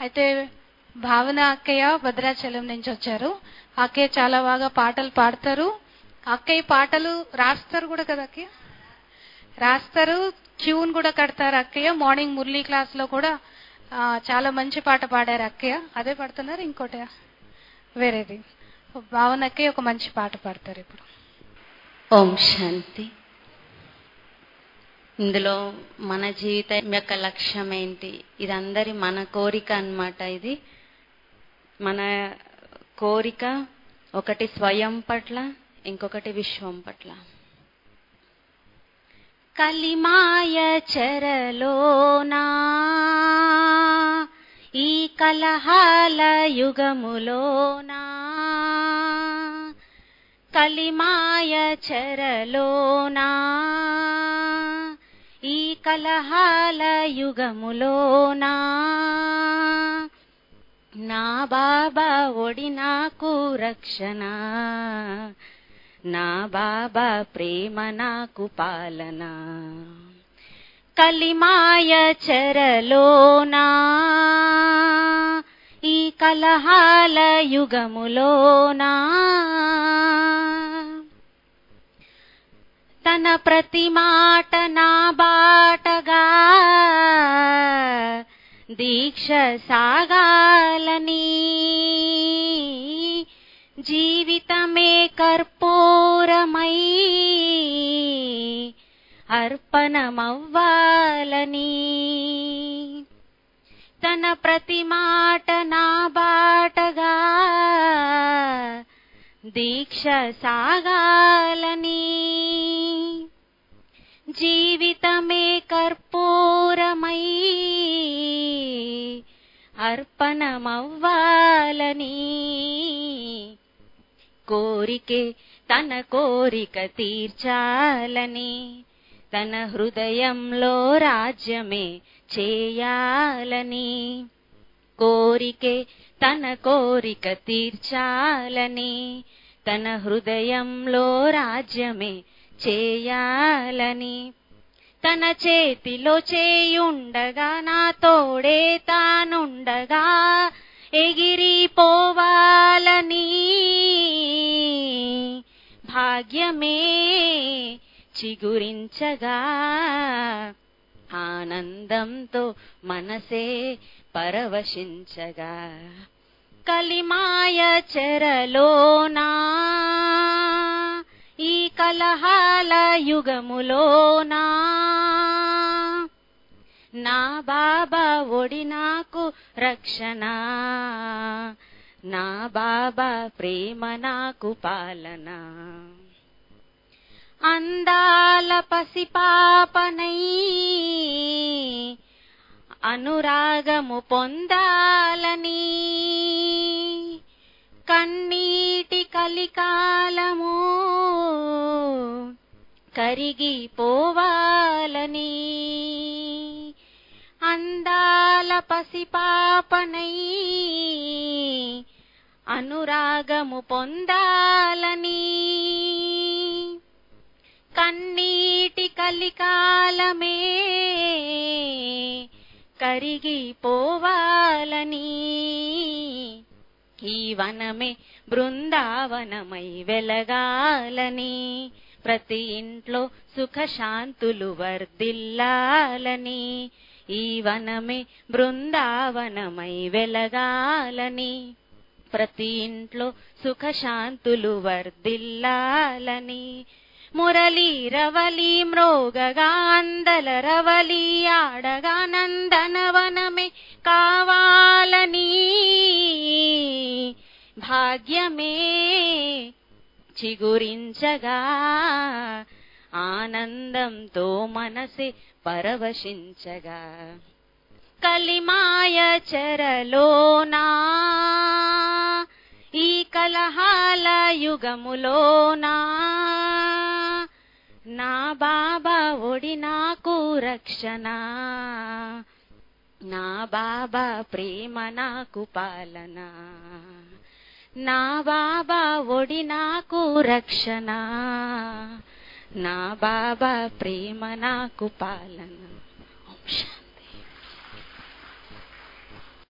అయితే భావన అక్కయ్య భద్రాచలం నుంచి వచ్చారు అక్కయ్య చాలా బాగా పాటలు పాడతారు అక్కయ్య పాటలు రాస్తారు కూడా కదా అక్కయ్య రాస్తారు ట్యూన్ కూడా కడతారు అక్కయ్య మార్నింగ్ మురళీ క్లాస్ లో కూడా ఆ, చాలా మంచి పాట పాడారు అక్కయ్య అదే పాడుతున్నారు ఇంకోటి వేరేది భావన అక్కయ్య ఒక మంచి పాట పాడతారు ఇప్పుడు ఓం శాంతి ఇందులో మన జీవితం యొక్క లక్ష్యం ఏంటి ఇది అందరి మన కోరిక అన్నమాట ఇది మన కోరిక ఒకటి స్వయం పట్ల ఇంకొకటి విశ్వం పట్ల కలిమాయ చెరలోనా ఈ కలహాల యుగములోనా కలిమాయ చెరలోనా ఈ కలహాల యుగములోనా నా బాబా ఒడి నాకు రక్షణ నా బాబా ప్రేమ నాకు పాలన కలిమాయ చెరలోనా ఈ కలహాల యుగములోనా తన ప్రతి మాట నా బాటగా దీక్ష సాగాలని జీవితమే కర్పూరమై అర్పణమవ్వాలని తన ప్రతి మాట నా బాటగా దీక్ష సాగాలని జీవితమే కర్పూరమై అర్పణమవ్వాలని కోరికే తన కోరిక తీర్చాలని తన హృదయంలో రాజ్యమే చేయాలని కోరికే తన కోరిక తీర్చాలని తన హృదయంలో రాజ్యమే చేయాలని తన చేతిలో చేయుండగా నా తోడే తానుండగా ఎగిరిపోవాలని భాగ్యమే చిగురించగా ఆనందంతో మనసే పరవశించగా కలిమాయ చెరలోనా ఈ కలహాల యుగములోనా నా బాబా ఒడి నాకు రక్షణ నా బాబా ప్రేమ నాకు పాలన అందాల పసిపాపనై అనురాగము పొందాలని కన్నీటి కలికాలము కరిగిపోవాలని అందాల పసిపాపనై అనురాగము పొందాలని కన్నీటి కలికాలమే కరిగిపోవాలని ఈ వనమే బృందావనమై వెలగాలని ప్రతి ఇంట్లో సుఖశాంతులు వర్ధిల్లాలని ఈ వనమే బృందావనమై వెలగాలని ప్రతి ఇంట్లో సుఖశాంతులు వర్ధిల్లాలని మురళి రవలి మ్రోగగా అందల రవలి ఆడగా నందనవనమే కావాలని భాగ్యమే చిగురించగా ఆనందంతో మనసే పరవశించగా కలిమాయ చెరలోనా ఈ కలహాల యుగములోనా నా బాబా ఒడి నాకు రక్షణ నా బాబా ప్రేమ నాకు పాలన నా బాబా ఒడి నాకు రక్షణ నా బాబా ప్రేమ నాకు పాలన ఓం శాంతి.